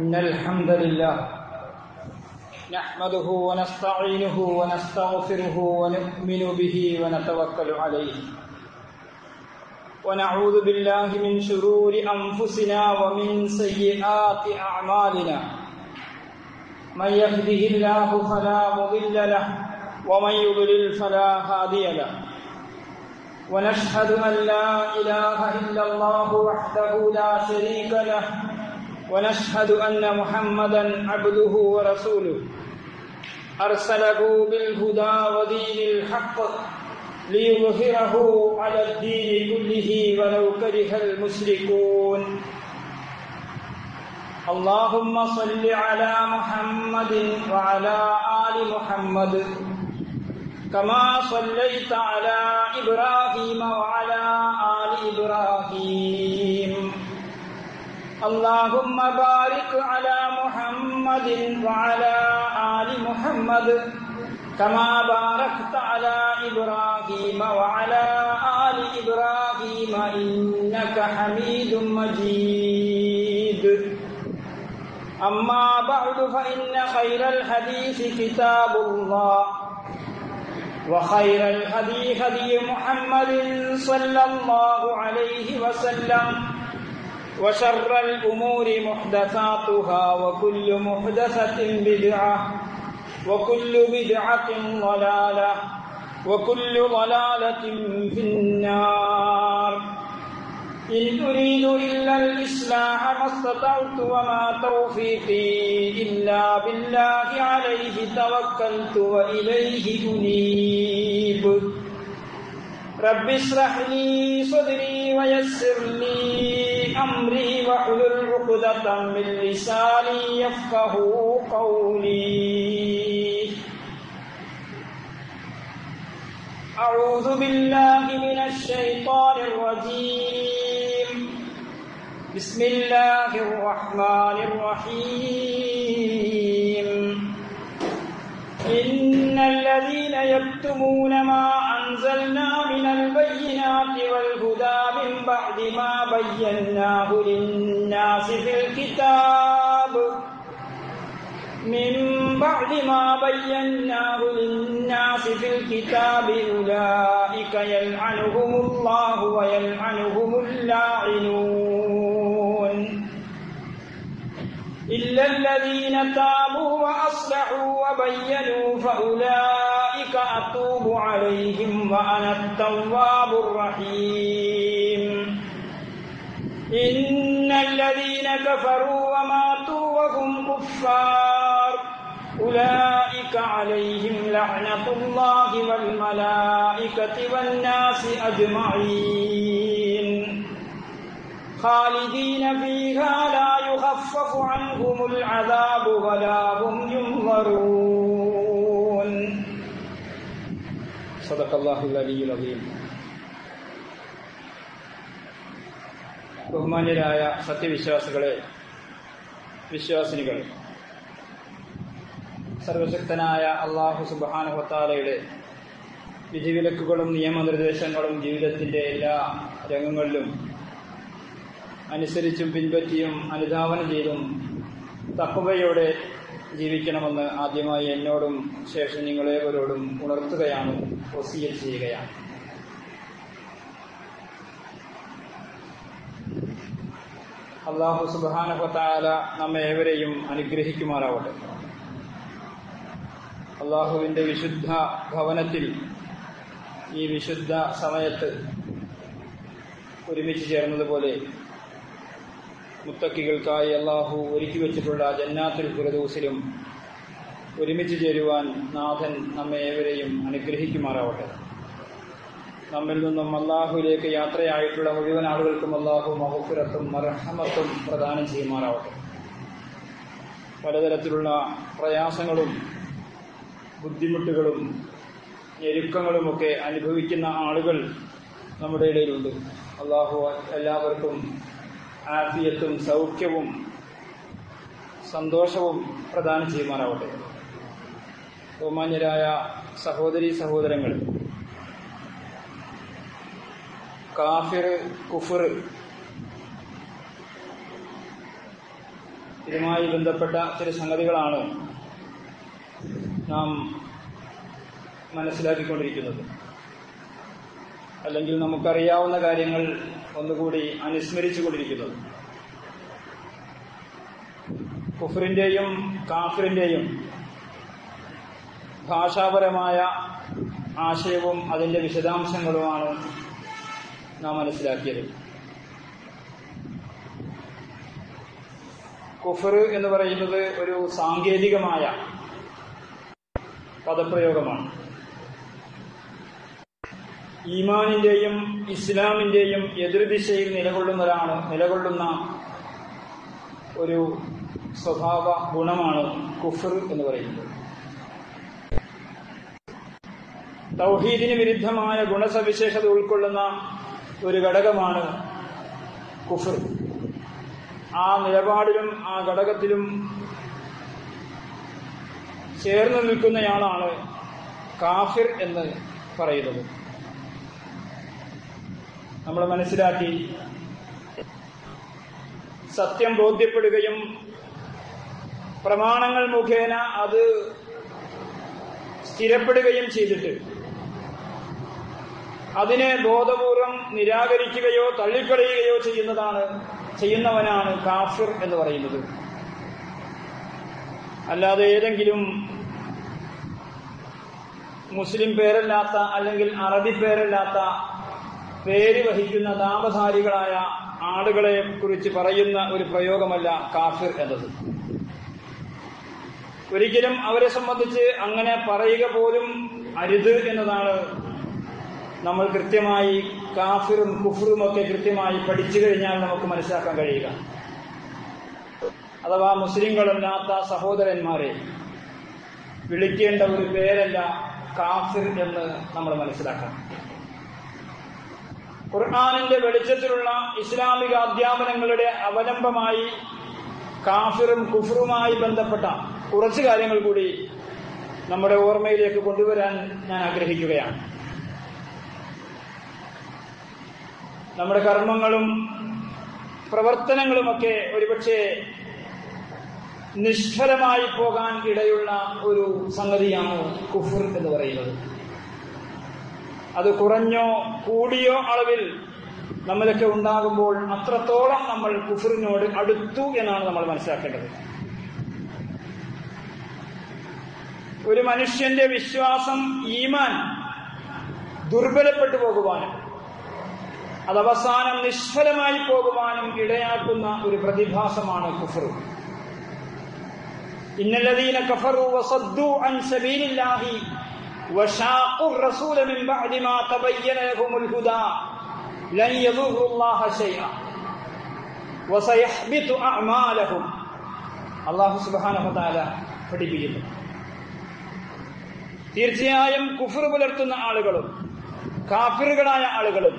إن الحمد لله نحمده ونستعينه ونستغفره ونؤمن به ونتوكل عليه ونعوذ بالله من شرور أنفسنا ومن سيئات أعمالنا من يهده الله فلا مضل له ومن يضلل فلا هادي له ونشهد أن لا إله إلا الله وحده لا شريك له ونشهد أن محمدا عبده ورسوله أرسله بالهدى ودين الحق ليظهره على الدين كله ولو كره المشركون اللهم صل على محمد وعلى آل محمد كما صليت على إبراهيم وعلى آل إبراهيم اللهم بارك على محمد وعلى آل محمد كما باركت على إبراهيم وعلى آل إبراهيم إنك حميد مجيد أما بعد فإن خير الحديث كتاب الله وخير الهدي هدي محمد صلى الله عليه وسلم وشر الأمور محدثاتها وكل محدثة بدعة وكل بدعة ضلالة وكل ضلالة في النار إن أريد إلا الإصلاح ما استطعت وما توفيقي إلا بالله عليه توكلت وإليه أنيب رب اشرح لي صدري ويسر لي أمري واحلل عقدة من لساني يفقه قولي أعوذ بالله من الشيطان الرجيم بسم الله الرحمن الرحيم إن الذين يكتمون ما أنزلنا من البينات والهدى من بعد ما بيناه للناس في الكتاب من بعد ما بيناه للناس في الكتاب أولئك يلعنهم الله ويلعنهم اللاعنون إلا الذين تابوا وأصلحوا وبينوا فأولئك أتوب عليهم وأنا التواب الرحيم إن الذين كفروا وماتوا وهم كفار أولئك عليهم لعنة الله والملائكة والناس أجمعين خالدين فيها لا يخفف عنهم العذاب ولا هم ينظرون صدق الله العلي العظيم ബഹുമാന്യരായ സത്യവിശ്വാസികളെ വിശ്വാസിനികൾ സർവശക്തനായ അള്ളാഹു സുബാനുഹത്താലയുടെ വിധിവിലക്കുകളും നിയമനിർദ്ദേശങ്ങളും ജീവിതത്തിൻ്റെ എല്ലാ രംഗങ്ങളിലും അനുസരിച്ചും പിൻപറ്റിയും അനുധാവനം ചെയ്തും തക്കവയോടെ ജീവിക്കണമെന്ന് ആദ്യമായി എന്നോടും ശേഷം നിങ്ങളേവരോടും ഉണർത്തുകയാണ് വസീയൽ ചെയ്യുകയാണ് അള്ളാഹു സുബാനഹത്താല നമ്മെ ഏവരെയും അനുഗ്രഹിക്കുമാറാവട്ടെ അള്ളാഹുവിൻ്റെ വിശുദ്ധ ഭവനത്തിൽ ഈ വിശുദ്ധ സമയത്ത് ഒരുമിച്ച് ചേർന്നതുപോലെ മുത്തക്കികൾക്കായി അള്ളാഹു ഒരുക്കി വെച്ചിട്ടുള്ള ജന്നാത്തുൽ ഫിറദൂസിലും ഒരുമിച്ച് ചേരുവാൻ നാഥൻ നമ്മെ ഏവരെയും അനുഗ്രഹിക്കുമാറാവട്ടെ നമ്മിൽ നിന്നും അള്ളാഹുവിലേക്ക് യാത്രയായിട്ടുള്ള മുഴുവൻ ആളുകൾക്കും അള്ളാഹു മഹുഫിറത്തും മർഹമത്തും പ്രദാനം ചെയ്യുമാറാവട്ടെ പലതരത്തിലുള്ള പ്രയാസങ്ങളും ബുദ്ധിമുട്ടുകളും ഞെരുക്കങ്ങളുമൊക്കെ അനുഭവിക്കുന്ന ആളുകൾ നമ്മുടെ ഇടയിലുണ്ട് അള്ളാഹു എല്ലാവർക്കും ആഫിയത്തും സൗഖ്യവും സന്തോഷവും പ്രദാനം ചെയ്യുമാറാവട്ടെ ബഹുമാന്യരായ സഹോദരി സഹോദരങ്ങൾ കാഫിർ കുഫർ ഇതുമായി ബന്ധപ്പെട്ട ചില സംഗതികളാണ് നാം മനസ്സിലാക്കിക്കൊണ്ടിരിക്കുന്നത് അല്ലെങ്കിൽ നമുക്കറിയാവുന്ന കാര്യങ്ങൾ ഒന്നുകൂടി അനുസ്മരിച്ചുകൊണ്ടിരിക്കുന്നത് കുഫറിന്റെയും കാഫിറിന്റെയും ഭാഷാപരമായ ആശയവും അതിന്റെ വിശദാംശങ്ങളുമാണ് നാം മനസ്സിലാക്കിയത് കുഫർ എന്ന് പറയുന്നത് ഒരു സാങ്കേതികമായ പദപ്രയോഗമാണ് ഈമാനിന്റെയും ഇസ്ലാമിന്റെയും എതിർദിശയിൽ നിലകൊള്ളുന്നതാണ് നിലകൊള്ളുന്ന ഒരു സ്വഭാവ ഗുണമാണ് കുഫർ എന്ന് പറയുന്നത് തൗഹീദിന് വിരുദ്ധമായ ഗുണസവിശേഷത ഉൾക്കൊള്ളുന്ന ഒരു ഘടകമാണ് കുഫർ ആ നിലപാടിലും ആ ഘടകത്തിലും ചേർന്ന് നിൽക്കുന്നയാളാണ് കാഫിർ എന്ന് പറയുന്നത് നമ്മൾ മനസ്സിലാക്കി സത്യം ബോധ്യപ്പെടുകയും പ്രമാണങ്ങൾ മുഖേന അത് സ്ഥിരപ്പെടുകയും ചെയ്തിട്ട് അതിനെ ബോധപൂർവം നിരാകരിക്കുകയോ തള്ളിക്കളയുകയോ ചെയ്യുന്നതാണ് ചെയ്യുന്നവനാണ് കാഫിർ എന്ന് പറയുന്നത് അല്ലാതെ ഏതെങ്കിലും മുസ്ലിം പേരല്ലാത്ത അല്ലെങ്കിൽ അറബി പേരല്ലാത്ത പേര് വഹിക്കുന്ന നാമധാരികളായ ആളുകളെ കുറിച്ച് പറയുന്ന ഒരു പ്രയോഗമല്ല കാഫിർ എന്നത് ഒരിക്കലും അവരെ സംബന്ധിച്ച് അങ്ങനെ പറയുക പോലും അരുത് എന്നതാണ് നമ്മൾ കൃത്യമായി കാഫിറും കുഫറും ഒക്കെ കൃത്യമായി പഠിച്ചു കഴിഞ്ഞാൽ നമുക്ക് മനസ്സിലാക്കാൻ കഴിയുക അഥവാ മുസ്ലിങ്ങളല്ലാത്ത സഹോദരന്മാരെ വിളിക്കേണ്ട ഒരു പേരല്ല കാഫിർ എന്ന് നമ്മൾ മനസ്സിലാക്കണം ഖുർആാനിന്റെ വെളിച്ചത്തിലുള്ള ഇസ്ലാമിക അധ്യാപനങ്ങളുടെ അവലംബമായി കാഫിറും കുഫറുമായി ബന്ധപ്പെട്ട കുറച്ച് കാര്യങ്ങൾ കൂടി നമ്മുടെ ഓർമ്മയിലേക്ക് കൊണ്ടുവരാൻ ഞാൻ ആഗ്രഹിക്കുകയാണ് നമ്മുടെ കർമ്മങ്ങളും പ്രവർത്തനങ്ങളുമൊക്കെ ഒരുപക്ഷെ നിഷ്ഫലമായി പോകാൻ ഇടയുള്ള ഒരു സംഗതിയാണ് കുഫർ എന്ന് പറയുന്നത് അത് കുറഞ്ഞോ കൂടിയോ അളവിൽ നമ്മളൊക്കെ ഉണ്ടാകുമ്പോൾ അത്രത്തോളം നമ്മൾ കുഫറിനോട് അടുത്തു എന്നാണ് നമ്മൾ മനസ്സിലാക്കേണ്ടത് ഒരു മനുഷ്യന്റെ വിശ്വാസം ഈമാൻ ദുർബലപ്പെട്ടു പോകുവാനും അത് അവസാനം നിഷ്ഫലമായി പോകുവാനും ഇടയാക്കുന്ന ഒരു പ്രതിഭാസമാണ് കുഫർ ഇന്നല്ലദീന കഫറു വസദ്ദു അൻ സബീലില്ലാഹി وشاقوا الرسول من بعد ما تبين لهم الهدى لن يضروا الله شيئا وسيحبط أعمالهم അള്ളാഹു സുബാനഹു താല പഠിപ്പിക്കുന്നു തീർച്ചയായും കുഫർ പുലർത്തുന്ന ആളുകളും കാഫിറുകളായ ആളുകളും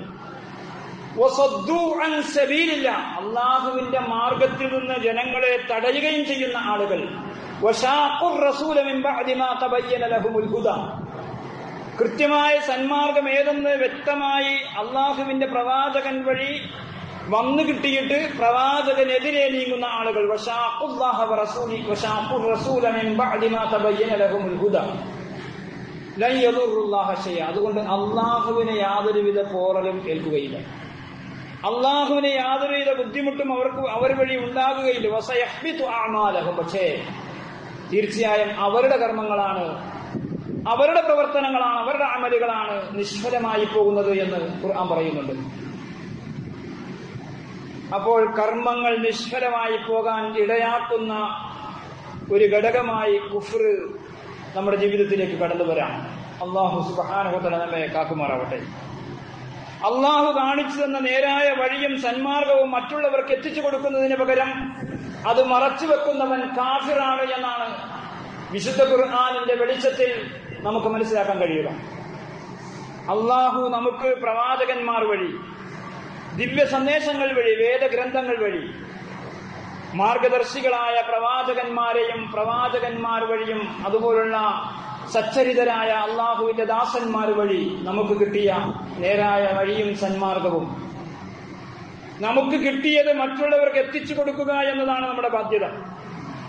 സബീലില്ല അള്ളാഹുവിന്റെ മാർഗത്തിൽ നിന്ന് ജനങ്ങളെ തടയുകയും ചെയ്യുന്ന ആളുകൾ കൃത്യമായ സന്മാർഗം ഏതെന്ന് വ്യക്തമായി അള്ളാഹുവിന്റെ പ്രവാചകൻ വഴി വന്നു കിട്ടിയിട്ട് പ്രവാചകനെതിരെ നീങ്ങുന്ന ആളുകൾ അതുകൊണ്ട് അള്ളാഹുവിനെ യാതൊരുവിധ പോറലും ഏൽക്കുകയില്ല അള്ളാഹുവിനെ യാതൊരുവിധ ബുദ്ധിമുട്ടും അവർക്ക് അവർ വഴി ഉണ്ടാകുകയില്ല വസയഹ്ബിത്തു ആമാലഹും പക്ഷേ തീർച്ചയായും അവരുടെ കർമ്മങ്ങളാണ് അവരുടെ പ്രവർത്തനങ്ങളാണ് അവരുടെ അമലുകളാണ് നിഷ്ഫലമായി പോകുന്നത് എന്ന് ഖുർആൻ പറയുന്നുണ്ട് അപ്പോൾ കർമ്മങ്ങൾ നിഷ്ഫലമായി പോകാൻ ഇടയാക്കുന്ന ഒരു ഘടകമായി കുഫർ നമ്മുടെ ജീവിതത്തിലേക്ക് കടന്നു വരാം അള്ളാഹു സുബാനുഹത്തല നമ്മെ കാക്കുമാറാവട്ടെ അള്ളാഹു കാണിച്ചു തന്ന നേരായ വഴിയും സന്മാർഗവും മറ്റുള്ളവർക്ക് എത്തിച്ചു കൊടുക്കുന്നതിന് പകരം അത് മറച്ചു വെക്കുന്നവൻ കാഫിറാണ് എന്നാണ് വിശുദ്ധ ഖുർആാനിന്റെ വെളിച്ചത്തിൽ നമുക്ക് മനസ്സിലാക്കാൻ കഴിയുക അള്ളാഹു നമുക്ക് പ്രവാചകന്മാർ വഴി ദിവ്യ സന്ദേശങ്ങൾ വഴി വേദഗ്രന്ഥങ്ങൾ വഴി മാർഗദർശികളായ പ്രവാചകന്മാരെയും പ്രവാചകന്മാർ വഴിയും അതുപോലുള്ള സച്ചരിതരായ അള്ളാഹുവിന്റെ ദാസന്മാർ വഴി നമുക്ക് കിട്ടിയ നേരായ വഴിയും സന്മാർഗവും നമുക്ക് കിട്ടിയത് മറ്റുള്ളവർക്ക് എത്തിച്ചു കൊടുക്കുക എന്നതാണ് നമ്മുടെ ബാധ്യത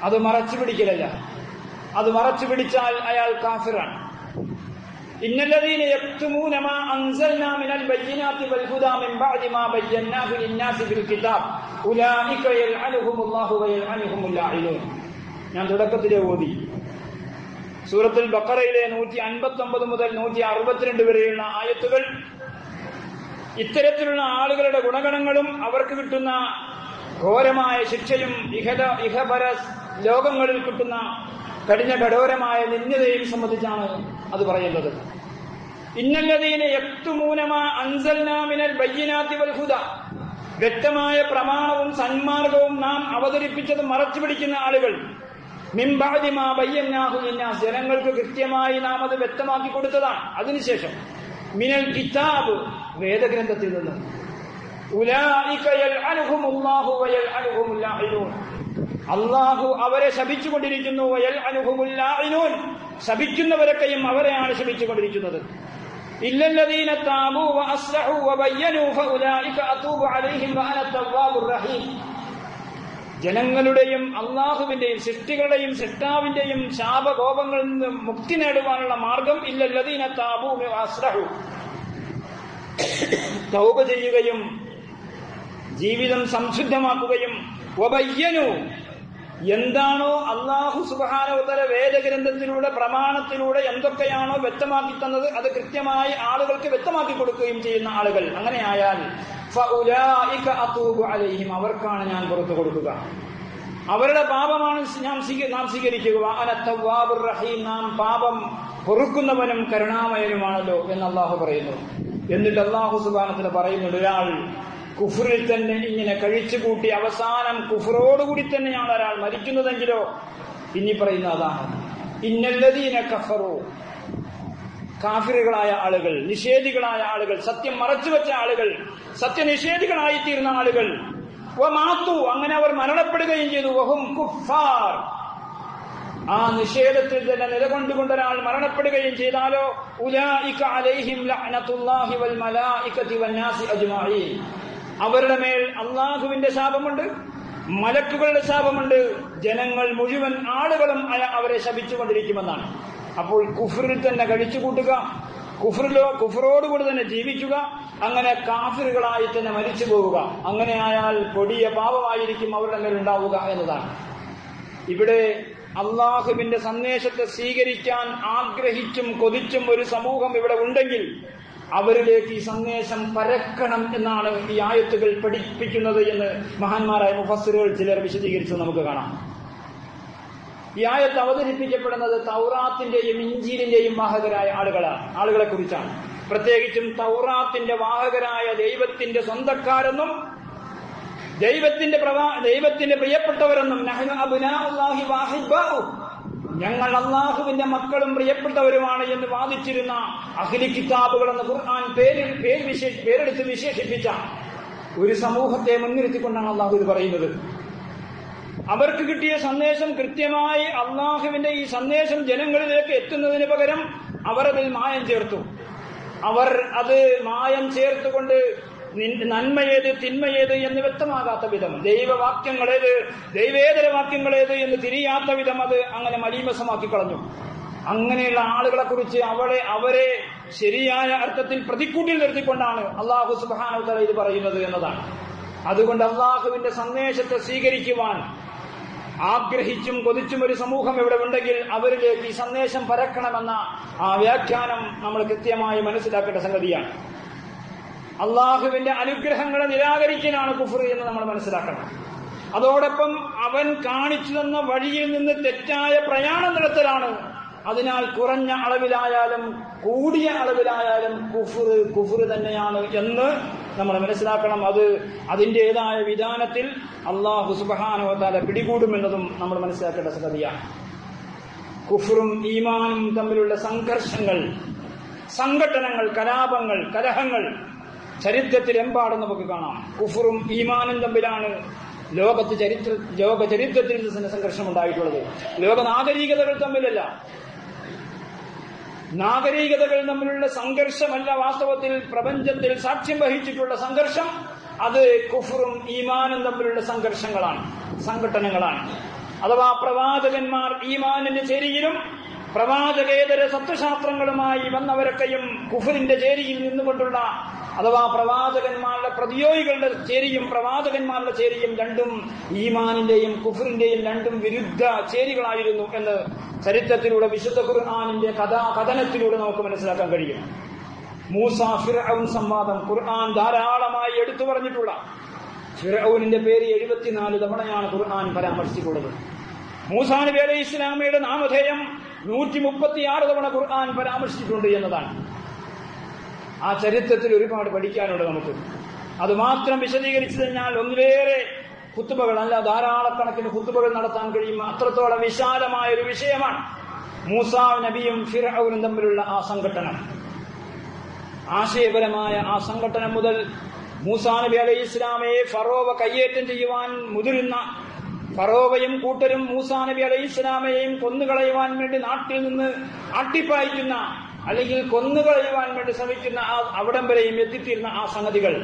അത് മറച്ചു പിടിക്കലല്ല അത് മറച്ചു പിടിച്ചാൽ അയാൾ കാഫിറാണ് إن الذين يكتمون ما أنزلنا من البينات والهدى من بعد ما بيناه للناس في الكتاب أولئك يلعنهم الله ويلعنهم اللاعنون ഞാൻ തുടക്കത്തിലെ ഓതി സൂറത്തുൽ ബക്കറയിലെ നൂറ്റി അൻപത്തി ഒമ്പത് മുതൽ നൂറ്റി അറുപത്തിരണ്ട് വരെയുള്ള ആയത്തുകൾ ഇത്തരത്തിലുള്ള ആളുകളുടെ ഗുണഗണങ്ങളും അവർക്ക് കിട്ടുന്ന ഘോരമായ ശിക്ഷയും ഇഹത ഇഹപര ലോകങ്ങളിൽ കിട്ടുന്ന കഠിന കഠോരമായ നിന്യതയും സംബന്ധിച്ചാണ് അത് പറയുന്നത് ഇന്നല്ലതീന യക്തുമൂനമാ അൻസൽനാമിനൽ ബയ്യനാത്തി വൽഹുദ വ്യക്തമായ പ്രമാണവും സന്മാർഗവും നാം അവതരിപ്പിച്ചത് മറച്ചു പിടിക്കുന്ന ആളുകൾ മിംബാദിമാ ബയ്യന്നാഹു ഇന്നാസ് ജനങ്ങൾക്ക് കൃത്യമായി നാം അത് വ്യക്തമാക്കി കൊടുത്തതാണ് അതിനുശേഷം മിനൽ കിതാബ് വേദഗ്രന്ഥത്തിൽ നിന്ന് ഉലായിക യൽഅനുഹുമുല്ലാഹു വയൽഅനുഹുമുൽ ലാഇനൂൻ അള്ളാഹു അവരെ ശപിച്ചുകൊണ്ടിരിക്കുന്നു വയൽ അനുഭവമുല്ലായിനൂൻ ശപിക്കുന്നവരൊക്കെയും അവരെയാണ് ശപിച്ചുകൊണ്ടിരിക്കുന്നത് ഇല്ലല്ലദീന താബൂ വഅസ്ലഹു വബയ്യനൂ ഫഉലൈക അതൂബു അലൈഹിം വഅന തവ്വാബുർ റഹീം ജനങ്ങളുടെയും അള്ളാഹുവിന്റെയും സൃഷ്ടികളുടെയും സൃഷ്ടാവിന്റെയും ശാപകോപങ്ങളിൽ നിന്ന് മുക്തി നേടുവാനുള്ള മാർഗം ഇല്ലല്ലദീന താബൂ വഅസ്ലഹു തൗബ ചെയ്യുകയും ജീവിതം സംശുദ്ധമാക്കുകയും വബയ്യനു എന്താണോ അള്ളാഹു സുബാനോത്തര വേദഗ്രന്ഥത്തിലൂടെ പ്രമാണത്തിലൂടെ എന്തൊക്കെയാണോ വ്യക്തമാക്കി തന്നത് അത് കൃത്യമായി ആളുകൾക്ക് വ്യക്തമാക്കി കൊടുക്കുകയും ചെയ്യുന്ന ആളുകൾ അങ്ങനെയായാൽ ഫഉലായിക അതൂബു അലൈഹിം അവർക്കാണ് ഞാൻ പുറത്തു കൊടുക്കുക അവരുടെ പാപമാണ് ഞാൻ സ്വീക- നാം സ്വീകരിക്കുക അനത്തവാബുർ റഹീം നാം പാപം പൊറുക്കുന്നവനും കരുണാമയനുമാണല്ലോ എന്ന് അള്ളാഹു പറയുന്നു എന്നിട്ട് അള്ളാഹു സുബാനത്തിന് പറയുന്നുണ്ട് ഒരാൾ കുഫറിൽ തന്നെ ഇങ്ങനെ കഴിച്ചുകൂട്ടി അവസാനം കുഫറോടുകൂടി തന്നെയാണ് ഒരാൾ മരിക്കുന്നതെങ്കിലോ ഇനി പറയുന്ന അതാണ് ഇന്നല്ലതീന കഫറോ കാഫിറുകളായ ആളുകൾ നിഷേധികളായ ആളുകൾ സത്യം മറച്ചുവെച്ച ആളുകൾ സത്യനിഷേധികളായി തീർന്ന ആളുകൾ മാത്തു അങ്ങനെ അവർ മരണപ്പെടുകയും ചെയ്തു വഹും കുഫാർ ആ നിഷേധത്തിൽ തന്നെ നിലകൊണ്ടുകൊണ്ട് ഒരാൾ മരണപ്പെടുകയും ചെയ്താലോ ഉലായിക അലൈഹിം ലഅനത്തുല്ലാഹി വൽ മലായികതി വന്നാസി അജ്മഈൻ അവരുടെ മേൽ അള്ളാഹുവിന്റെ ശാപമുണ്ട് മലക്കുകളുടെ ശാപമുണ്ട് ജനങ്ങൾ മുഴുവൻ ആളുകളും അയ- അവരെ ശപിച്ചുകൊണ്ടിരിക്കുമെന്നാണ് അപ്പോൾ കുഫറിൽ തന്നെ കഴിച്ചുകൂട്ടുക കുഫറിലോ കുഫറോടുകൂടി തന്നെ ജീവിക്കുക അങ്ങനെ കാഫിറുകളായി തന്നെ മരിച്ചു പോവുക അങ്ങനെയായാൽ കൊടിയ പാപമായിരിക്കും അവരുടെ മേൽ ഉണ്ടാവുക എന്നതാണ് ഇവിടെ അള്ളാഹുവിന്റെ സന്ദേശത്തെ സ്വീകരിക്കാൻ ആഗ്രഹിച്ചും കൊതിച്ചും ഒരു സമൂഹം ഇവിടെ ഉണ്ടെങ്കിൽ അവരിലേക്ക് ഈ സന്ദേശം പരക്കണം എന്നാണ് ഈ ആയത്തുകൾ പഠിപ്പിക്കുന്നത് എന്ന് മഹാന്മാരായ മുഫസ്സിറുകൾ ചിലർ വിശദീകരിച്ചത് നമുക്ക് കാണാം ഈ ആയത്ത് അവതരിപ്പിക്കപ്പെടുന്നത് തൗറാത്തിന്റെയും ഇഞ്ചീലിന്റെയും വാഹകരായ ആളുകളാണ് ആളുകളെ കുറിച്ചാണ് പ്രത്യേകിച്ചും തൗറാത്തിന്റെ വാഹകരായ ദൈവത്തിന്റെ സ്വന്തക്കാരെന്നും ദൈവത്തിന്റെ പ്രവാ ദൈവത്തിന്റെ പ്രിയപ്പെട്ടവരെന്നും നഹ്നു അബ്നാഉല്ലാഹി വാഹിബ്ബാഹു ഞങ്ങൾ അള്ളാഹുവിന്റെ മക്കളും പ്രിയപ്പെട്ടവരുമാണ് എന്ന് വാദിച്ചിരുന്ന അഖിലി കിതാബുകൾ എന്ന ഖുർആൻ പേരിൽ പേര് വിശേഷ പേരെടുത്ത് വിശേഷിപ്പിച്ച ഒരു സമൂഹത്തെ മുൻനിർത്തിക്കൊണ്ടാണ് അള്ളാഹു ഇത് പറയുന്നത് അവർക്ക് കിട്ടിയ സന്ദേശം കൃത്യമായി അള്ളാഹുവിന്റെ ഈ സന്ദേശം ജനങ്ങളിലേക്ക് എത്തുന്നതിന് പകരം അവർ അതിൽ മായം ചേർത്തു അവർ അത് മായം ചേർത്തുകൊണ്ട് നിൻ- നന്മയേത് തിന്മയേത് എന്ന് വ്യക്തമാകാത്ത വിധം ദൈവവാക്യങ്ങളേത് ദൈവേതര വാക്യങ്ങളേത് എന്ന് തിരിയാത്ത വിധം അത് അങ്ങനെ മലീമസമാക്കി കളഞ്ഞു അങ്ങനെയുള്ള ആളുകളെ കുറിച്ച് അവളെ അവരെ ശരിയായ അർത്ഥത്തിൽ പ്രതിക്കൂട്ടിൽ നിർത്തിക്കൊണ്ടാണ് അള്ളാഹു സുബാന ഇത് പറയുന്നത് എന്നതാണ് അതുകൊണ്ട് അള്ളാഹുവിന്റെ സന്ദേശത്തെ സ്വീകരിക്കുവാൻ ആഗ്രഹിച്ചും കൊതിച്ചും ഒരു സമൂഹം ഇവിടെ ഉണ്ടെങ്കിൽ അവരിലേക്ക് ഈ സന്ദേശം പരക്കണമെന്ന ആ വ്യാഖ്യാനം നമ്മൾ കൃത്യമായി മനസ്സിലാക്കേണ്ട സംഗതിയാണ് അള്ളാഹുവിന്റെ അനുഗ്രഹങ്ങളെ നിരാകരിക്കാനാണ് കുഫർ എന്ന് നമ്മൾ മനസ്സിലാക്കണം അതോടൊപ്പം അവൻ കാണിച്ചു തന്ന വഴിയിൽ നിന്ന് തെറ്റായ പ്രയാണം നടത്തലാണ് അതിനാൽ കുറഞ്ഞ അളവിലായാലും കൂടിയ അളവിലായാലും കുഫുർ കുഫുർ തന്നെയാണ് എന്ന് നമ്മൾ മനസ്സിലാക്കണം അത് അതിൻ്റെതായ വിധാനത്തിൽ അള്ളാഹു സുബാനുവത്താല പിടികൂടുമെന്നതും നമ്മൾ മനസ്സിലാക്കേണ്ട സംഗതിയാണ് കുഫറും ഈമാനും തമ്മിലുള്ള സംഘർഷങ്ങൾ സംഘട്ടനങ്ങൾ കലാപങ്ങൾ കലഹങ്ങൾ ചരിത്രത്തിലെമ്പാടും നമുക്ക് കാണാം കുഫറും ഈമാനും തമ്മിലാണ് ലോകത്ത് ചരിത്ര ലോക ചരിത്രത്തിൽ തന്നെ സംഘർഷം ഉണ്ടായിട്ടുള്ളത് ലോക നാഗരികതകൾ തമ്മിലല്ല നാഗരികതകൾ തമ്മിലുള്ള സംഘർഷമല്ല വാസ്തവത്തിൽ പ്രപഞ്ചത്തിൽ സാക്ഷ്യം വഹിച്ചിട്ടുള്ള സംഘർഷം അത് കുഫറും ഈമാനും തമ്മിലുള്ള സംഘർഷങ്ങളാണ് സംഘട്ടനങ്ങളാണ് അഥവാ പ്രവാചകന്മാർ ഈമാനിന്റെ ചേരിയിലും പ്രവാചകേതര സത്വശാസ്ത്രങ്ങളുമായി വന്നവരൊക്കെയും കുഫറിന്റെ ചേരിയിൽ നിന്നുകൊണ്ടുള്ള അഥവാ പ്രവാചകന്മാരുടെ പ്രതിയോഗികളുടെ ചേരിയും പ്രവാചകന്മാരുടെ ചേരിയും രണ്ടും ഈമാനിന്റെയും കുഫറിന്റെയും രണ്ടും വിരുദ്ധ ചേരികളായിരുന്നു എന്ന് ചരിത്രത്തിലൂടെ വിശുദ്ധ ഖുർആാനിന്റെ കഥാ കഥനത്തിലൂടെ നമുക്ക് മനസ്സിലാക്കാൻ കഴിയും മൂസ ഫിർഔൻ സംവാദം ഖുർആൻ ധാരാളമായി എടുത്തു പറഞ്ഞിട്ടുള്ള ഫിർഔനിന്റെ പേര് എഴുപത്തിനാല് തവണയാണ് ഖുർആൻ പരാമർശിച്ചിട്ടുള്ളത് മൂസാ നബി അലൈഹി ഇസ്ലാമയുടെ നാമധേയം നൂറ്റി മുപ്പത്തിയാറ് തവണ ഖുർആൻ പരാമർശിച്ചിട്ടുണ്ട് എന്നതാണ് ആ ചരിത്രത്തിൽ ഒരുപാട് പഠിക്കാനുണ്ട് നമുക്ക് അത് മാത്രം വിശദീകരിച്ചു കഴിഞ്ഞാൽ ഒന്നിലേറെ കുത്തുബകൾ അല്ല ധാരാളക്കണക്കിന് കുത്തുബകൾ നടത്താൻ കഴിയും അത്രത്തോളം വിശാലമായ ഒരു വിഷയമാണ് മൂസാ നബിയും ഫിറൌനും തമ്മിലുള്ള ആ സംഘട്ടനം ആശയപരമായ ആ സംഘട്ടനം മുതൽ മൂസാ നബി അലൈഹി ഇസ്ലാമയെ ഫറോവ കയ്യേറ്റം ചെയ്യുവാൻ മുതിരുന്ന ഫറോവയും കൂട്ടരും മൂസാ നബി അലൈഹി ഇസ്ലാമയെയും കൊന്നുകളയുവാൻ വേണ്ടി നാട്ടിൽ നിന്ന് ആട്ടിപ്പായിക്കുന്ന അല്ലെങ്കിൽ കൊന്നുകളയുവാൻ വേണ്ടി ശ്രമിക്കുന്ന ആ അവിടം വരെയും എത്തിത്തീരുന്ന ആ സംഗതികൾ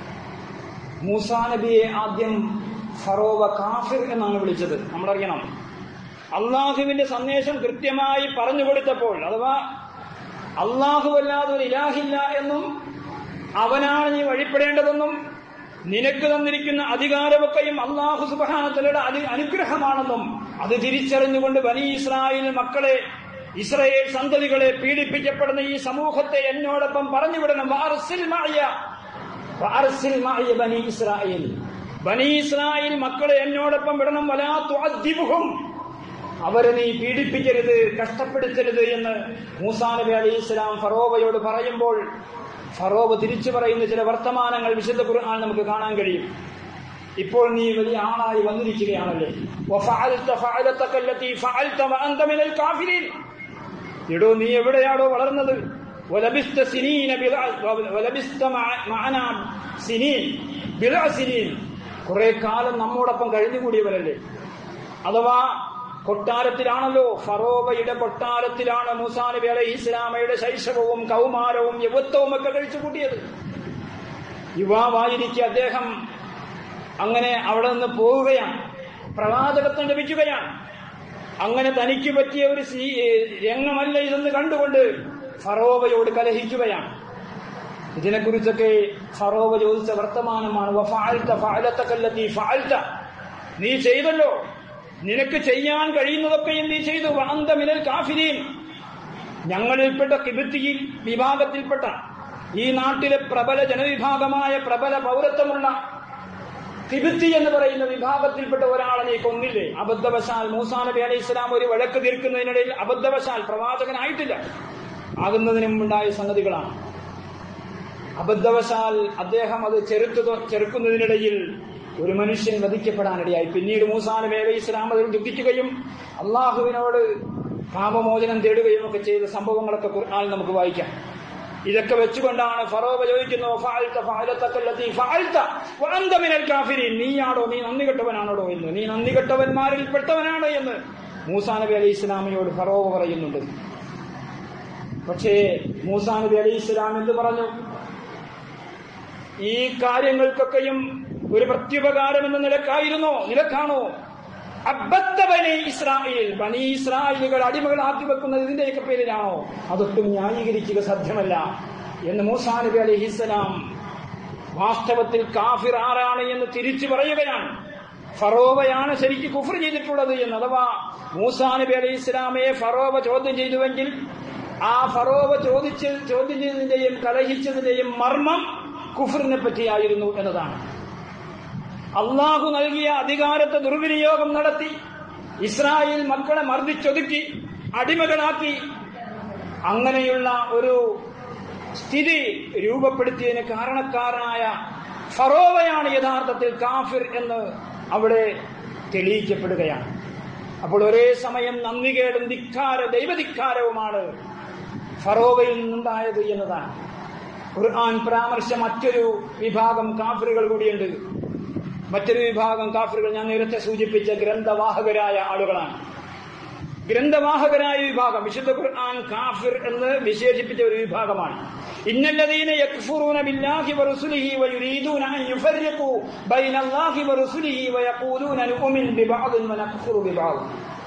മൂസാ നബിയെ ആദ്യം ഫറോവ കാഫിർ എന്നാണ് വിളിച്ചത് നമ്മളറിയണം അള്ളാഹുവിന്റെ സന്ദേശം കൃത്യമായി പറഞ്ഞു കൊടുത്തപ്പോൾ അഥവാ അള്ളാഹുവല്ലാതെ ഒരു ഇലാഹില്ല എന്നും അവനാണ് നീ വഴിപ്പെടേണ്ടതെന്നും നിനക്ക് തന്നിരിക്കുന്ന അധികാരമൊക്കെയും അള്ളാഹു സുബാനത്തലയുടെ അനുഗ്രഹമാണെന്നും അത് തിരിച്ചറിഞ്ഞുകൊണ്ട് ബനി ഇസ്രായേൽ മക്കളെ ഇസ്രയേൽ സന്തതികളെ പീഡിപ്പിക്കപ്പെടുന്ന ഈ സമൂഹത്തെ എന്നോടൊപ്പം പറഞ്ഞുവിടണം വാർസിൽ മായ വാർസിൽ മായ ബനി ഇസ്രായേൽ ബനി ഇസ്രായേൽ മക്കളെ എന്നോടൊപ്പം വിടണം വലാത്തു അദ്ദിബുഹും അവരെ നീ പീഡിപ്പിക്കരുത് കഷ്ടപ്പെടുത്തരുത് എന്ന് മൂസാ നബി അലൈഹി ഇസ്ലാം ഫറോവയോട് പറയുമ്പോൾ ഫറോവ തിരിച്ചു പറയുന്ന ചില വർത്തമാനങ്ങൾ വിശുദ്ധ ഖുർആൻ നമുക്ക് കാണാൻ കഴിയും ഇപ്പോൾ നീ വലിയ ആളായി വന്നിരിക്കുകയാണല്ലേ വഫഅൽത ഫഅലതകല്ലതി ഫഅൽത വഅൻത മിനൽ കാഫിരീൻ എടോ നീ എവിടെയാണോ വളർന്നത് വലബിസ്ത സിനീന വലബിസ്ത മഅന സിനീൻ ബിള സിനീൻ കുറെ കാലം നമ്മോടൊപ്പം കഴിഞ്ഞുകൂടിയവരല്ലേ അഥവാ കൊട്ടാരത്തിലാണല്ലോ ഫറോവയുടെ കൊട്ടാരത്തിലാണ് മൂസാ നബി അലൈഹി ഇസ്ലാമയുടെ ശൈശവവും കൗമാരവും യുവത്വവും ഒക്കെ കഴിച്ചു കൂട്ടിയത് യുവാവായിരിക്കെ അദ്ദേഹം അങ്ങനെ അവിടെ നിന്ന് പോവുകയാണ് പ്രവാചകത്വം ലഭിക്കുകയാണ് അങ്ങനെ തനിക്ക് പറ്റിയ ഒരു രംഗമല്ല ഇതെന്ന് കണ്ടുകൊണ്ട് ഫറോവയോട് കലഹിക്കുകയാണ് ഇതിനെക്കുറിച്ചൊക്കെ ഫറോവ ചോദിച്ച വർത്തമാനമാണ് നീ ചെയ്തല്ലോ നിനക്ക് ചെയ്യാൻ കഴിയുന്നതൊക്കെയും നീ ചെയ്തു വനന്ത മിനൽ കാഫിരീൻ ഞങ്ങളിൽപ്പെട്ട കിബിത്തിയിൽ വിഭാഗത്തിൽപ്പെട്ട ഈ നാട്ടിലെ പ്രബല ജനവിഭാഗമായ പ്രബല പൗരത്വമുള്ള കിബിത്തി എന്ന് പറയുന്ന വിഭാഗത്തിൽപ്പെട്ട ഒരാളെ നീ കൊന്നില്ലേ അബദ്ധവശാൽ മൂസാ നബി അലൈഹി ഇസ്ലാം ഒരു വഴക്ക് തീർക്കുന്നതിനിടയിൽ അബദ്ധവശാൽ പ്രവാചകനായിട്ടില്ല ആകുന്നതിനും ഉണ്ടായ സംഗതികളാണ് അബദ്ധവശാൽ അദ്ദേഹം അത് ചെറുത്തു ചെറുക്കുന്നതിനിടയിൽ ഒരു മനുഷ്യൻ വധിക്കപ്പെടാനിടയായി പിന്നീട് മൂസാ നബി അലൈഹി ഇസ്ലാം അതിൽ ദുഃഖിക്കുകയും അള്ളാഹുവിനോട് പാപമോചനം തേടുകയും ഒക്കെ ചെയ്ത സംഭവങ്ങളൊക്കെ ഖുർആനിൽ നമുക്ക് വായിക്കാം ഇതൊക്കെ വെച്ചുകൊണ്ടാണ് ഫറോവ ചോദിക്കുന്നു ഫഅൽത ഫഅലതകല്ലതി ഫഅൽത വഅന്ത മിനൽ കാഫിരീൻ നീയാണോ നീ നന്ദി കെട്ടവനാണോ എന്ന് നീ നന്ദി കെട്ടവന്മാരിൽ പെട്ടവനാണ് എന്ന് മൂസാ നബി അലൈഹി ഇസ്ലാമിയോട് ഫറോവ പറയുന്നുണ്ട് പക്ഷേ മൂസാ നബി അലൈഹി ഇസ്ലാം എന്ത് പറഞ്ഞു ഈ കാര്യങ്ങൾക്കൊക്കെയും ഒരു പ്രത്യുപകാരം എന്ന നിലക്കായിരുന്നോ നിലക്കാണോ അബദ്ധ ബനി ഇസ്രായേൽ ബനി ഇസ്രായേലുകൾ അടിമകളാക്കി വെക്കുന്നത് ഇതിന്റെയൊക്കെ പേരിലാണോ അതൊട്ടും ന്യായീകരിക്കുക സാധ്യമല്ല എന്ന് മൂസാ നബി അലഹിസ്സലാം വാസ്തവത്തിൽ കാഫിർ ആരാണ് എന്ന് തിരിച്ചു പറയുകയാണ് ഫറോവയാണ് ശരിക്ക് കുഫർ ചെയ്തിട്ടുള്ളത് എന്ന് അഥവാ മൂസാ നബി അലൈഹി ഇസ്ലാമയെ ഫറോവ ചോദ്യം ചെയ്തുവെങ്കിൽ ആ ഫറോവ ചോദിച്ച് ചോദ്യം ചെയ്തതിന്റെയും കലഹിച്ചതിന്റെയും മർമ്മം കുഫറിനെ പറ്റിയായിരുന്നു എന്നതാണ് അള്ളാഹു നൽകിയ അധികാരത്തെ ദുർവിനിയോഗം നടത്തി ഇസ്രായേൽ മക്കളെ മർദ്ദിച്ചൊതുക്കി അടിമകളാക്കി അങ്ങനെയുള്ള ഒരു സ്ഥിതി രൂപപ്പെടുത്തിയതിന് കാരണക്കാരനായ ഫറോവയാണ് യഥാർത്ഥത്തിൽ കാഫിർ എന്ന് അവിടെ തെളിയിക്കപ്പെടുകയാണ് അപ്പോൾ ഒരേ സമയം നന്ദികേടും ധിക്കാര ദൈവധിക്കാരവുമാണ് ഫറോവയിൽ നിന്നുണ്ടായത് എന്നതാണ് ഖുർആൻ പരാമർശ മറ്റൊരു വിഭാഗം കാഫിറുകൾ കൂടിയുണ്ട് മറ്റൊരു വിഭാഗം കാഫിറുകൾ ഞാൻ നേരത്തെ സൂചിപ്പിച്ച ഗ്രന്ഥവാഹകരായ ആളുകളാണ് ഗ്രന്ഥവാഹകരായ വിഭാഗം വിശുദ്ധ ഖുർആൻ കാഫിർ എന്ന് വിശേഷിപ്പിച്ച ഒരു വിഭാഗമാണ് ഇന്നല്ലദീന യക്ഫുറൂന ബില്ലാഹി വറുസുലിഹി വയുരീദൂന അൻ യുഫർരിഖു ബൈനല്ലാഹി വറുസുലിഹി വയഖൂലൂന നുഅ്മിൻ ബിബഅദിൻ വനക്ഫുറു ബിബഅദ്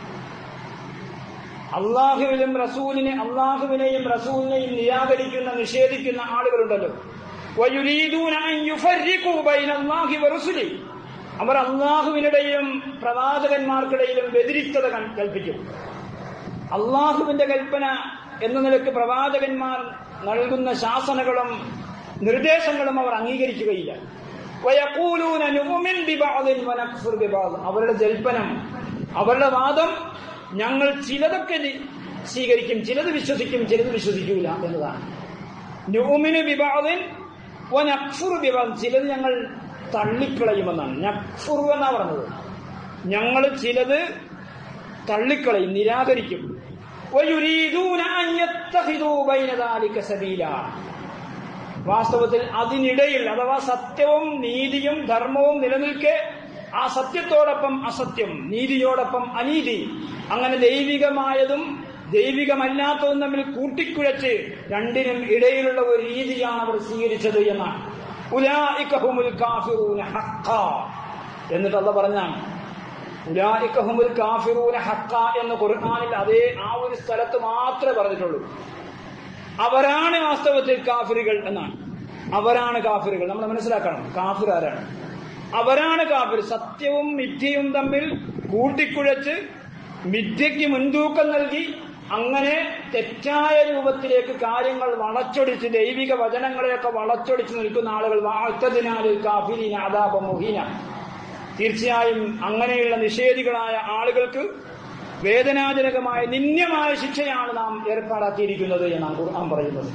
അള്ളാഹുവിലും റസൂലിനെ അള്ളാഹുവിനെയും റസൂലിനെയും നിരാകരിക്കുന്ന നിഷേധിക്കുന്ന ആളുകളുണ്ടല്ലോ വയുരീദൂന അൻ യുഫർരിഖു ബൈനല്ലാഹി വറുസുലിഹി അവർ അള്ളാഹുവിനിടയിലും പ്രവാചകന്മാർക്കിടയിലും വ്യതിരിക്തത കൽ- കൽപ്പിക്കും അള്ളാഹുവിന്റെ കൽപ്പന എന്ന നിലക്ക് പ്രവാചകന്മാർ നൽകുന്ന ശാസനകളും നിർദ്ദേശങ്ങളും അവർ അംഗീകരിക്കുകയില്ല വയഖൂലൂന നുഅ്മിൻ ബിബഅദിൻ വനക്ഫുർ ബിബഅദ്. അവരുടെ ജൽപ്പനം അവരുടെ വാദം ഞങ്ങൾ ചിലതൊക്കെ നി- സ്വീകരിക്കും ചിലത് വിശ്വസിക്കും ചിലത് വിശ്വസിക്കൂല എന്നതാണ് നുഅ്മിനു ബിബഅദിൻ വനക്ഫുർ ബിബഅദ്. ചിലത് ഞങ്ങൾ തള്ളിക്കളയുമെന്നാണ് നക്ഫുർ എന്നാ പറഞ്ഞത് ഞങ്ങൾ ചിലത് തള്ളിക്കളയും നിരാകരിക്കും وَيُرِيدُونَ أَن يَتَّخِذُوا بَيْنَ ذَلِكَ سَبِيلًا വാസ്തവത്തിൽ അതിനിടയിൽ അഥവാ സത്യവും നീതിയും ധർമ്മവും നിലനിൽക്കെ ആ സത്യത്തോടൊപ്പം അസത്യം നീതിയോടൊപ്പം അനീതി അങ്ങനെ ദൈവികമായതും ദൈവികമല്ലാത്തതും തമ്മിൽ കൂട്ടിക്കുഴച്ച് രണ്ടിനും ഇടയിലുള്ള ഒരു രീതിയാണ് അവർ സ്വീകരിച്ചത് എന്നാണ് ഉലായിക്കഹുമുൽ കാഫിറൂന ഹഖാ എന്നിട്ട് അല്ല പറഞ്ഞാണ് ഉലായിക്കഹുമുൽ കാഫിറൂന ഹക്ക എന്ന് ഖുർആനിൽ അതേ ആ ഒരു സ്ഥലത്ത് മാത്രമേ പറഞ്ഞിട്ടുള്ളൂ അവരാണ് വാസ്തവത്തിൽ കാഫിറുകൾ എന്നാണ് അവരാണ് കാഫിറുകൾ നമ്മൾ മനസ്സിലാക്കണം കാഫിർ ആരാണ് അവരാണ് കാഫിർ സത്യവും മിഥ്യയും തമ്മിൽ കൂട്ടിക്കുഴച്ച് മിഥ്യയ്ക്ക് മുൻതൂക്കം നൽകി അങ്ങനെ തെറ്റായ രൂപത്തിലേക്ക് കാര്യങ്ങൾ വളച്ചൊടിച്ച് ദൈവിക വചനങ്ങളെയൊക്കെ വളച്ചൊടിച്ച് നിൽക്കുന്ന ആളുകൾ വാഴ്ത്തതിനാലിൽ കാഫിരീന അതാപ മുഹീന തീർച്ചയായും അങ്ങനെയുള്ള നിഷേധികളായ ആളുകൾക്ക് വേദനാജനകമായ നിന്ദ്യമായ ശിക്ഷയാണ് നാം ഏർപ്പാടാക്കിയിരിക്കുന്നത് എന്നാണ് ഖുർആൻ പറയുന്നത്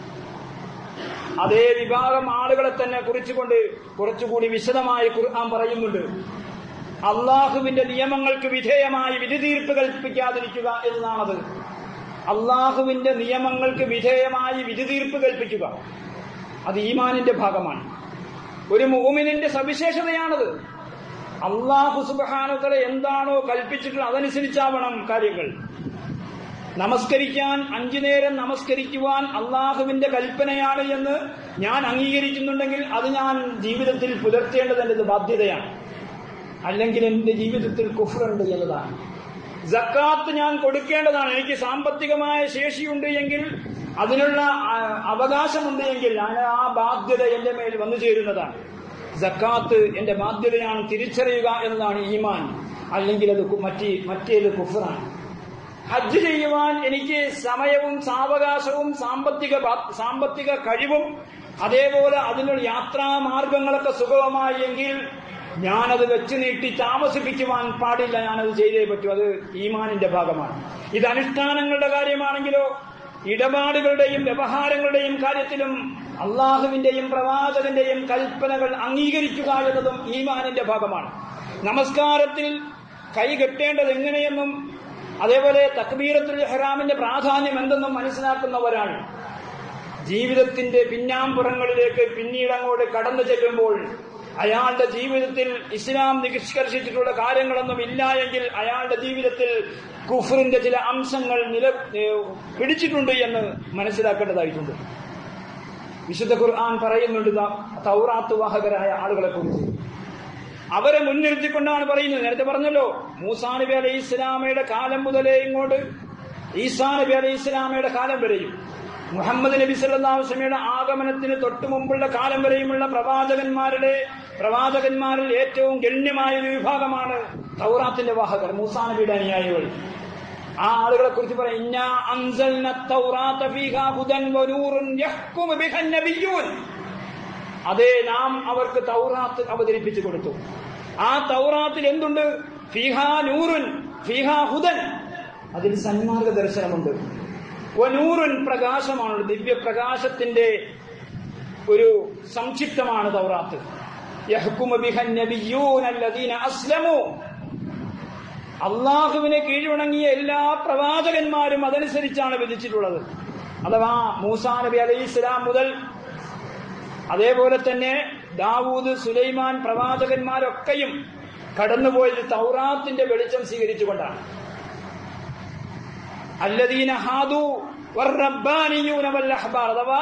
അതേ വിഭാഗം ആളുകളെ തന്നെ കുറിച്ചുകൊണ്ട് കുറച്ചുകൂടി വിശദമായി ഖുർആൻ പറയുന്നുണ്ട് അള്ളാഹുവിന്റെ നിയമങ്ങൾക്ക് വിധേയമായി വിധി തീർപ്പ് കൽപ്പിക്കാതിരിക്കുക എന്നതാണത് അള്ളാഹുവിന്റെ നിയമങ്ങൾക്ക് വിധേയമായി വിധി തീർപ്പ് കൽപ്പിക്കുക അത് ഈമാനിന്റെ ഭാഗമാണ് ഒരു മൂമിനിന്റെ സവിശേഷതയാണത് അള്ളാഹു സുബാനുക്കളെ എന്താണോ കൽപ്പിച്ചിട്ടുള്ളത് അതനുസരിച്ചാവണം കാര്യങ്ങൾ നമസ്കരിക്കാൻ അഞ്ചു നേരം നമസ്കരിക്കുവാൻ അള്ളാഹുവിന്റെ കൽപ്പനയാണ് എന്ന് ഞാൻ അംഗീകരിക്കുന്നുണ്ടെങ്കിൽ അത് ഞാൻ ജീവിതത്തിൽ പുലർത്തേണ്ടത് എന്റെ ബാധ്യതയാണ് അല്ലെങ്കിൽ എന്റെ ജീവിതത്തിൽ കുഫറുണ്ട് എന്നതാണ് ജക്കാത്ത് ഞാൻ കൊടുക്കേണ്ടതാണ് എനിക്ക് സാമ്പത്തികമായ ശേഷിയുണ്ട് എങ്കിൽ അതിനുള്ള ആ, അവകാശമുണ്ട് എങ്കിൽ ഞാൻ ആ ബാധ്യത എന്റെ മേൽ വന്നു ചേരുന്നതാണ് ജക്കാത്ത് എന്റെ ബാധ്യതയാണ് തിരിച്ചറിയുക എന്നതാണ് ഈമാൻ അല്ലെങ്കിൽ അത് കു- മറ്റേ മറ്റേത് കുഫറാണ് ഹജ്ജ് ചെയ്യുവാൻ എനിക്ക് സമയവും സാവകാശവും സാമ്പത്തിക ബാ- സാമ്പത്തിക കഴിവും അതേപോലെ അതിനുള്ള യാത്രാ മാർഗങ്ങളൊക്കെ സുഗമമായി എങ്കിൽ ഞാനത് വെച്ച് നീട്ടി താമസിപ്പിക്കുവാൻ പാടില്ല ഞാനത് ചെയ്തേ പറ്റൂ അത് ഈമാനിന്റെ ഭാഗമാണ് ഇത് അനുഷ്ഠാനങ്ങളുടെ കാര്യമാണെങ്കിലോ ഇടപാടുകളുടെയും വ്യവഹാരങ്ങളുടെയും കാര്യത്തിലും അള്ളാഹുവിന്റെയും പ്രവാചകന്റെയും കൽപ്പനകൾ അംഗീകരിക്കുക എന്നതും ഈമാനിന്റെ ഭാഗമാണ് നമസ്കാരത്തിൽ കൈ കെട്ടേണ്ടത് എങ്ങനെയെന്നും അതേപോലെ തക്ബീറത്തുൽ ഹറാമിന്റെ പ്രാധാന്യം എന്തെന്നും മനസ്സിലാക്കുന്നവരാണ് ജീവിതത്തിന്റെ പിന്നാമ്പുറങ്ങളിലേക്ക് പിന്നീട് അങ്ങോട്ട് കടന്നു ചെല്ലുമ്പോൾ അയാളുടെ ജീവിതത്തിൽ ഇസ്ലാം നിഷ്കർഷിച്ചിട്ടുള്ള കാര്യങ്ങളൊന്നും ഇല്ല എങ്കിൽ അയാളുടെ ജീവിതത്തിൽ കുഫറിന്റെ ചില അംശങ്ങൾ നില ഏഹ് പിടിച്ചിട്ടുണ്ട് എന്ന് മനസ്സിലാക്കേണ്ടതായിട്ടുണ്ട് വിശുദ്ധ ഖുർആൻ പറയുന്നുണ്ട് ദാ തൗറാത്ത് വാഹകരായ ആളുകളെ കുറിച്ച് അവരെ മുൻനിർത്തിക്കൊണ്ടാണ് പറയുന്നത് നേരത്തെ പറഞ്ഞല്ലോ മൂസാ നബി അലൈഹി ഇസ്ലാമയുടെ കാലം മുതലേ ഇങ്ങോട്ട് ഈസാ നബി അലൈഹി ഇസ്ലാമയുടെ കാലം വരെയും മുഹമ്മദ് നബി സല്ലല്ലാഹു അലൈഹി വസല്ലമയുടെ ആഗമനത്തിന് തൊട്ടു മുമ്പുള്ള കാലം വരെയുമുള്ള പ്രവാചകന്മാരുടെ പ്രവാചകന്മാരിൽ ഏറ്റവും ഗണ്യമായ ഒരു വിഭാഗമാണ് തൗറാത്തിന്റെ വാഹകർ മൂസാ നബിയുടെ അനുയായികൾ ആ ആളുകളെ കുറിച്ച് പറയാം ഇന്നാ അൻസൽന തൗറാത്ത ഫീഹാ ഹുദൻ വനൂറുൻ യഹ്കുമു ബിഹൻ നബിയ്യൂൻ അതേ നാം അവർക്ക് തൗറാത്ത് അവതരിപ്പിച്ചു കൊടുത്തു ആ തൗറാത്തിൽ എന്തുണ്ട് ഫിഹാ നൂറുൻ ഫിഹാ ഹുദൻ അതിൽ സന്മാർഗ ദർശനമുണ്ട് വനൂറുൻ പ്രകാശമാണ് ദിവ്യപ്രകാശത്തിന്റെ ഒരു സംക്ഷിപ്തമാണ് തൗറാത്ത് യഹ്കുമു ബിഹൻ നബിയ്യൂന അല്ലദീന അസ്ലമു അള്ളാഹുവിനെ കീഴ്വണങ്ങിയ എല്ലാ പ്രവാചകന്മാരും അതനുസരിച്ചാണ് വിധിച്ചിട്ടുള്ളത് അഥവാ മൂസാ നബി അലൈഹി ഇസ്ലാം മുതൽ അതേപോലെ തന്നെ ദാവൂദ് സുലൈമാൻ പ്രവാചകന്മാരൊക്കെയും കടന്നുപോയത് തൗറാത്തിന്റെ വെളിച്ചം സ്വീകരിച്ചുകൊണ്ടാണ് അല്ലദീന ഹാദു വർറബ്ബാനിയൂന വൽ അഹ്ബാർ അഥവാ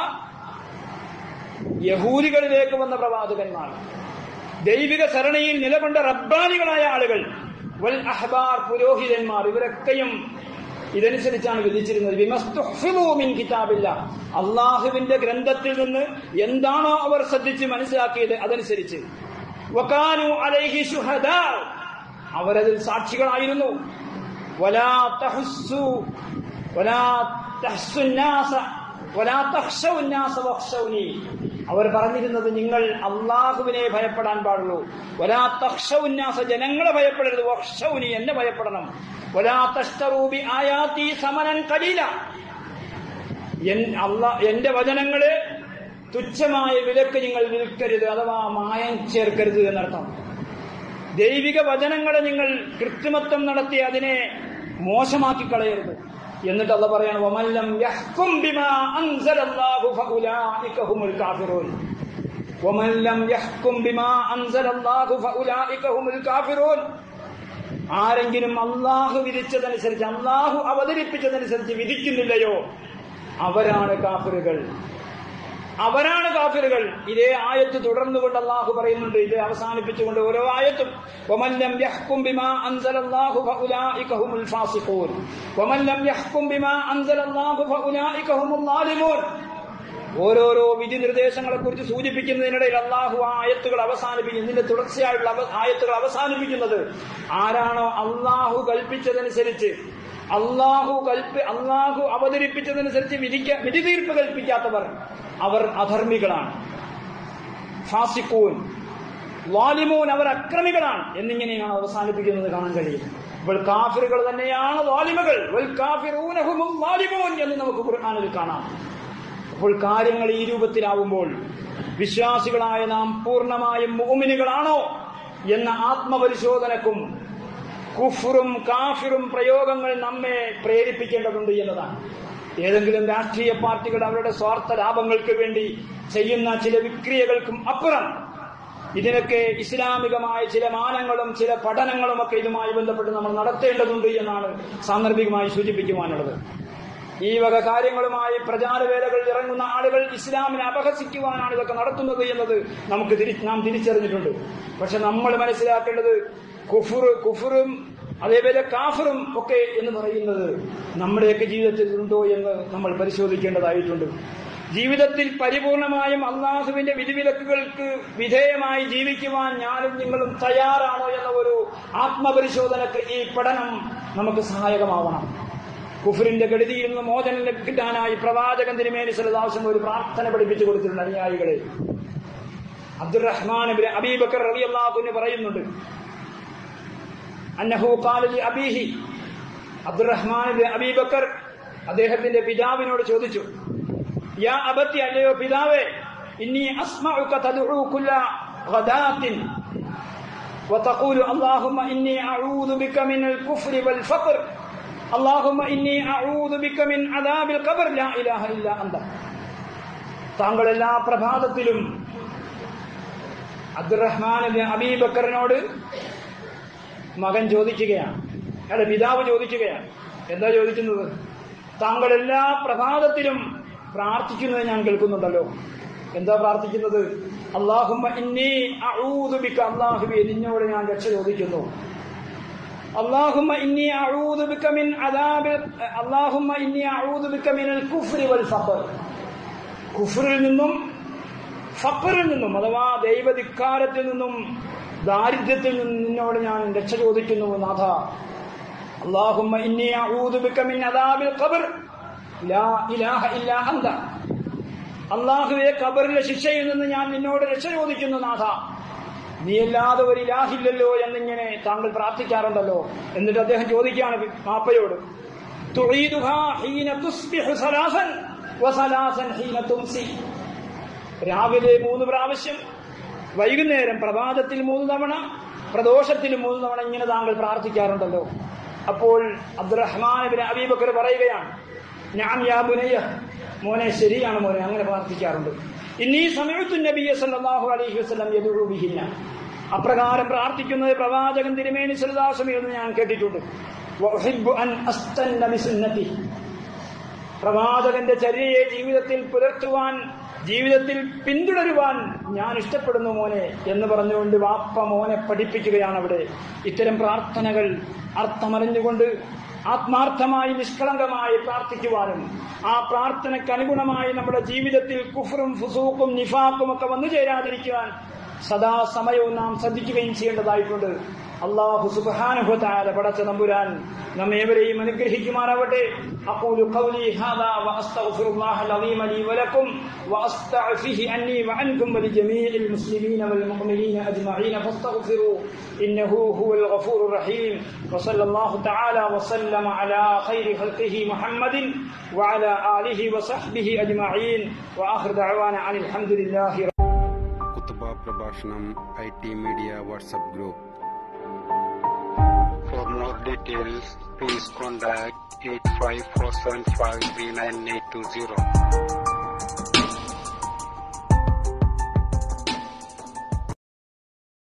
യഹൂദികളിലേക്ക് വന്ന പ്രവാചകന്മാർ ദൈവിക സരണിയിൽ നിലകൊണ്ട റബ്ബാനികളായ ആളുകൾ വൽ അഹ്ബാർ പുരോഹിതന്മാർ ഇവരൊക്കെയും ഇതനുസരിച്ചാണ് വിധിച്ചിരുന്നത് വിമസ്തുഹ്ഫിളൂ മിൻ കിതാബില്ല അള്ളാഹുവിന്റെ ഗ്രന്ഥത്തിൽ നിന്ന് എന്താണോ അവർ ശ്രദ്ധിച്ച് മനസ്സിലാക്കിയത് അതനുസരിച്ച് വകാനു അലൈഹി ശുഹദാ അവരതിൽ സാക്ഷികളായിരുന്നു വലാ തഹസ്സു വലാ തഹ്സുന്നാസ വലാ തഖ്ശൗന്നാസ വഖ്ശൗനി അവർ പറഞ്ഞിരുന്നത് നിങ്ങൾ അള്ളാഹുവിനെ ഭയപ്പെടാൻ പാടുള്ളൂ വലാ തഖ്ശൗന്നാസ ജനങ്ങളെ ഭയപ്പെടരുത് വഖ്ശൗനി എന്നെ ഭയപ്പെടണം വലാ തഷ്തറൂബി ആയാത്തി സമനൻ കലീല എൻ- അള്ളാ എന്റെ വചനങ്ങള് തുച്ഛമായ വിലക്ക് നിങ്ങൾ വിൽക്കരുത് അഥവാ മായം ചേർക്കരുത് എന്നർത്ഥം ദൈവിക വചനങ്ങളെ നിങ്ങൾ കൃത്രിമത്വം നടത്തി അതിനെ മോശമാക്കി കളയരുത് എന്നിട്ട് അല്ല പറയാണ് വമല്ലം യഹ്കും ബിമാ അൻസലല്ലാഹു ഫഉലൈക ഹുമുൽ കാഫിറൂൻ വമല്ലം യഹ്കും ബിമാ അൻസലല്ലാഹു ഫഉലൈക ഹുമുൽ കാഫിറൂൻ ആരെങ്കിലും അള്ളാഹു വിധിച്ചതനുസരിച്ച് അള്ളാഹു അവതരിപ്പിച്ചതനുസരിച്ച് വിധിക്കുന്നില്ലയോ അവരാണ് കാഫിറുകൾ അവരാണ് കാഫിറുകൾ ഇതേ ആയത്ത് തുടർന്നുകൊണ്ട് അള്ളാഹു പറയുന്നുണ്ട് ഇത് അവസാനിപ്പിച്ചുകൊണ്ട് ഓരോ ആയത്തും വമല്ലം യഹ്കും ബിമാ അൻസലല്ലാഹു ഫഉലൈക ഹുമുൽ ഫാസിഖൂൻ വമല്ലം യഹ്കും ബിമാ അൻസലല്ലാഹു ഫഉലൈക ഹുമുൽ ളാലിമൂൻ ഓരോരോ വിധി നിർദ്ദേശങ്ങളെ കുറിച്ച് സൂചിപ്പിക്കുന്നതിനിടയിൽ അള്ളാഹു ആ ആയത്തുകൾ അവസാനിപ്പിക്കും ഇതിന്റെ തുടർച്ചയായുള്ള അവ- ആയത്തുകൾ അവസാനിപ്പിക്കുന്നത് ആരാണോ അള്ളാഹു കൽപ്പിച്ചതനുസരിച്ച് അള്ളാഹു കൽപ്പി അള്ളാഹു അവതരിപ്പിച്ചതനുസരിച്ച് വിധിക്ക വിധി തീർപ്പ് കൽപ്പിക്കാത്തവർ അവർ അധർമ്മികളാണ് ഫാസിക്കൂൻ വാലിമൂൻ അവർ അക്രമികളാണ് എന്നിങ്ങനെയാണ് അവസാനിപ്പിക്കുന്നത് കാണാൻ കഴിയും ഇപ്പോൾ കാഫിറുകൾ തന്നെയാണ് വാലിമകൾ വൽ കാഫിറൂനഹുമുൽ വാലിമൂൻ എന്ന് നമുക്ക് ഖുർആനിൽ കാണാം അപ്പോൾ കാര്യങ്ങൾ ഈ രൂപത്തിലാവുമ്പോൾ വിശ്വാസികളായ നാം പൂർണ്ണമായും മുഅ്മിനുകളാണോ എന്ന ആത്മപരിശോധനക്കും കുഫറും കാഫിറും പ്രയോഗങ്ങൾ നമ്മെ പ്രേരിപ്പിക്കേണ്ടതുണ്ട് എന്നതാണ് ഏതെങ്കിലും രാഷ്ട്രീയ പാർട്ടികൾ അവരുടെ സ്വാർത്ഥ ലാഭങ്ങൾക്ക് വേണ്ടി ചെയ്യുന്ന ചില വിക്രിയകൾക്കും അപ്പുറം ഇതിനൊക്കെ ഇസ്ലാമികമായ ചില മാനങ്ങളും ചില പഠനങ്ങളും ഒക്കെ ഇതുമായി ബന്ധപ്പെട്ട് നമ്മൾ നടത്തേണ്ടതുണ്ട് എന്നാണ് സാന്ദർഭികമായി സൂചിപ്പിക്കുവാനുള്ളത് ഈ വക കാര്യങ്ങളുമായി പ്രചാരവേലകൾ ഇറങ്ങുന്ന ആളുകൾ ഇസ്ലാമിനെ അപഹസിക്കുവാനാണ് ഇതൊക്കെ നടത്തുന്നത് എന്നത് നമുക്ക് തിരി- നാം തിരിച്ചറിഞ്ഞിട്ടുണ്ട് പക്ഷെ നമ്മൾ മനസ്സിലാക്കേണ്ടത് കുഫുർ കുഫുറും അതേപോലെ കാഫറും ഒക്കെ എന്ന് പറയുന്നത് നമ്മുടെയൊക്കെ ജീവിതത്തിൽ ഉണ്ടോ എന്ന് നമ്മൾ പരിശോധിക്കേണ്ടതായിട്ടുണ്ട് ജീവിതത്തിൽ പരിപൂർണമായും അള്ളാഹുവിന്റെ വിധിവിലക്കുകൾക്ക് വിധേയമായി ജീവിക്കുവാൻ ഞാനും നിങ്ങളും തയ്യാറാണോ എന്ന ഒരു ആത്മപരിശോധനക്ക് ഈ പഠനം നമുക്ക് സഹായകമാവണം കുഫറിന്റെ ഗഡിതിയിൽ നിന്ന് മോചനം കിട്ടാനായി പ്രവാചകൻ തിരുമേനി സലദാസം ഒരു പ്രാർത്ഥന പഠിപ്പിച്ചു കൊടുത്തിട്ടുണ്ട് അനുയായികളെ അബ്ദുറഹ്മാൻ ഇബ്നു അബീബക്കർ റളിയല്ലാഹു പറയുന്നുണ്ട് അന്നഹു ഖാല ലി അബീഹി അബ്ദുറഹ്മാൻ ഇബ്നു അബീബക്കർ അദ്ദേഹത്തിന്റെ പിതാവിനോട് ചോദിച്ചു യാ അബത്തി അല്ലയോ പിതാവേ ഇന്നി അസ്മഉക തദ്ഉ കുല്ല ഗദാത്തിൻ وتقول اللهم إني أعوذ بك من الكفر والفقر اللهم إني أعوذ بك من عذاب القبر لا إله إلا أنت താങ്കൾ എല്ലാ പ്രഭാതത്തിലും അബ്ദുറഹ്മാൻ അബീബക്കറിനോട് മകൻ ചോദിക്കുകയാണ് അയാളുടെ പിതാവ് ചോദിക്കുകയാണ് എന്താ ചോദിക്കുന്നത് താങ്കൾ എല്ലാ പ്രഭാതത്തിലും പ്രാർത്ഥിക്കുന്നത് ഞാൻ കേൾക്കുന്നുണ്ടല്ലോ എന്താ പ്രാർത്ഥിക്കുന്നത് അള്ളാഹുമ്മ ഇന്നി അഊദു ബിക അള്ളാഹുബെ നിന്നോട് ഞാൻ രക്ഷ ചോദിക്കുന്നു اللهم إني أعوذ بك من عذاب اللهم إني أعوذ بك من الكفر والفقر കുഫറിൽ നിന്നും ഫക്കറിൽ നിന്നും അഥവാ ദൈവധിക്കാരത്തിൽ നിന്നും ദാരിദ്ര്യത്തിൽ നിന്നും നിന്നോട് ഞാൻ രക്ഷ ചോദിക്കുന്നു നാഥ اللهم إني أعوذ بك من عذاب القبر لا إله إلا أنت അള്ളാഹുവെ ഖബറിലെ ശിക്ഷയിൽ നിന്ന് ഞാൻ നിന്നോട് രക്ഷ ചോദിക്കുന്നു നാഥ നീ അല്ലാതെ ഒരു ഇലാഹില്ലല്ലോ എന്നിങ്ങനെ താങ്കൾ പ്രാർത്ഥിക്കാറുണ്ടല്ലോ എന്നിട്ട് അദ്ദേഹം ചോദിക്കുകയാണ് മാപ്പയോട് തുഈദുഹാ ഹീന തുസ്ബിഹു സലാസൻ വസലാസൻ ഹീന തുംസി രാവിലെ മൂന്ന് പ്രാവശ്യം വൈകുന്നേരം പ്രഭാതത്തിൽ മൂന്ന് തവണ പ്രദോഷത്തിൽ മൂന്ന് തവണ ഇങ്ങനെ താങ്കൾ പ്രാർത്ഥിക്കാറുണ്ടല്ലോ അപ്പോൾ അബ്ദുറഹ്മാൻ ബിൻ അബീബക്കർ പറയുകയാണ് ഞാൻ യാ ബുനയ്യ മോനെ ശരിയാണ് മോനെ അങ്ങനെ പ്രാർത്ഥിക്കാറുണ്ട് ഇന്നീ സമയത്തു നബിയ സല്ലല്ലാഹു അലൈഹി വസല്ലം യദുഉ ബിഹിന്ന അപ്രകാരം പ്രാർത്ഥിക്കുന്നത് പ്രവാചകൻ തിരുമേനി സല്ലല്ലാഹു എന്ന് ഞാൻ കേട്ടിട്ടുണ്ട് വഉഹിബ്ബു അൻ അസ്തന്ന ബിസുന്നതിഹി പ്രവാചകന്റെ ചര്യയെ ജീവിതത്തിൽ പുലർത്തുവാൻ ജീവിതത്തിൽ പിന്തുടരുവാൻ ഞാൻ ഇഷ്ടപ്പെടുന്നു മോനെ എന്ന് പറഞ്ഞുകൊണ്ട് വാപ്പ മോനെ പഠിപ്പിക്കുകയാണ് അവിടെ ഇത്തരം പ്രാർത്ഥനകൾ അർത്ഥമറിഞ്ഞുകൊണ്ട് ആത്മാർത്ഥമായി നിഷ്കളങ്കമായി പ്രാർത്ഥിക്കുവാനും ആ പ്രാർത്ഥനയ്ക്ക് അനുഗുണമായി നമ്മുടെ ജീവിതത്തിൽ കുഫറും ഫുസൂക്കും നിഫാക്കും ഒക്കെ വന്നു ചേരാതിരിക്കുവാൻ സദാസമയവും നാം ശ്രദ്ധിക്കുകയും ചെയ്യേണ്ടതായിട്ടുണ്ട് അള്ളാഹു സുബ്ഹാനഹു പടച്ച നമ്പുരാൻ നമ്മേവരെയും അനുഗ്രഹിക്കുമാറാവട്ടെ അഖൂലു ഖൗലി ഹാദാ വഅസ്തഗ്ഫിറുല്ലാഹൽ അലീമ ലീ വലക്കും വഅസ്തഗ്ഫിഹി അന്നി വഅൻകും വലിജമീഇൽ മുസ്ലിമീന വൽ മുഅ്മിനീന അജ്മഈന ഫസ്തഗ്ഫിറൂ ഇന്നഹു ഹുവൽ ഗഫൂറുർ റഹീം വസല്ലല്ലാഹു തആല വസല്ലമ അലാ ഖൈരി ഖൽഖിഹി മുഹമ്മദിൻ വഅലാ ആലിഹി വസഹ്ബിഹി അജ്മഈൻ വആഖിർ ദഅവാന അനിൽ ഹംദുലില്ലാഹി കുത്തുബ പ്രഭാഷണം I T media WhatsApp group For more details, please contact 854753980.